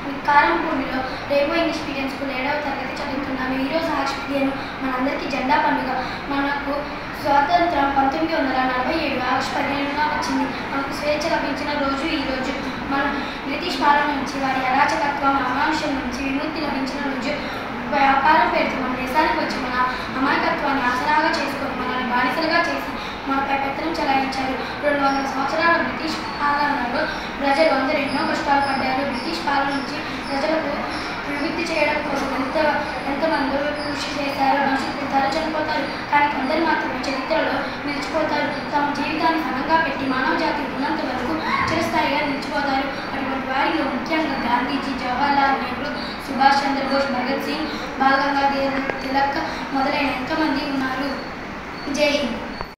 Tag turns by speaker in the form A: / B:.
A: కారంపూడిలో రేపు English medium school ఏడవ తరగతి చదువుతున్నాను ఈరోజు ఆగస్టు పదిహేను మనందరికీ జెండా పండుగ మనకు స్వాతంత్రం పంతొమ్మిది వందల నలభై ఏడు ఆగస్టు పదిహేనున వచ్చింది మనకు స్వేచ్ఛ లభించిన రోజు ఈ రోజు మన బ్రిటిష్ పాలన నుంచి వారి అరాచకత్వం అమానుషం నుంచి విముక్తి లభించిన రోజు వ్యాపారం పేరుతో మన దేశానికి వచ్చి మన అమాయకత్వాన్ని ఆసరాగా చేసుకొని మనల్ని బానిసలుగా చేసి మనపై పెత్తనం చెలాయించారు రెండు వందల సంవత్సరాల బ్రిటిష్ పాలనలో ప్రజలు అందరూ ఎన్నో కష్టాలు పడ్డారు బ్రిటిష్ పాలన నుంచి ప్రజలకు విముక్తి చేయడం కోసం ఎంత ఎంతమంది కృషి చేశారు మనుషులు పుడతారు చనిపోతారు కానీ కొందరు మాత్రమే చరిత్రలో నిలిచిపోతారు తమ జీవితాన్ని ఫలంగా పెట్టి మానవ జాతి ఉన్నంత వరకు చిరస్థాయిగా నిలిచిపోతారు అటువంటి వారిలో ముఖ్యంగా గాంధీజీ జవహర్లాల్ నెహ్రూ సుభాష్ చంద్రబోస్ భగత్ సింగ్ బాల్ గంగాధర్ తిలక్ మొదలైన ఎంతోమంది ఉన్నారు జై హింద్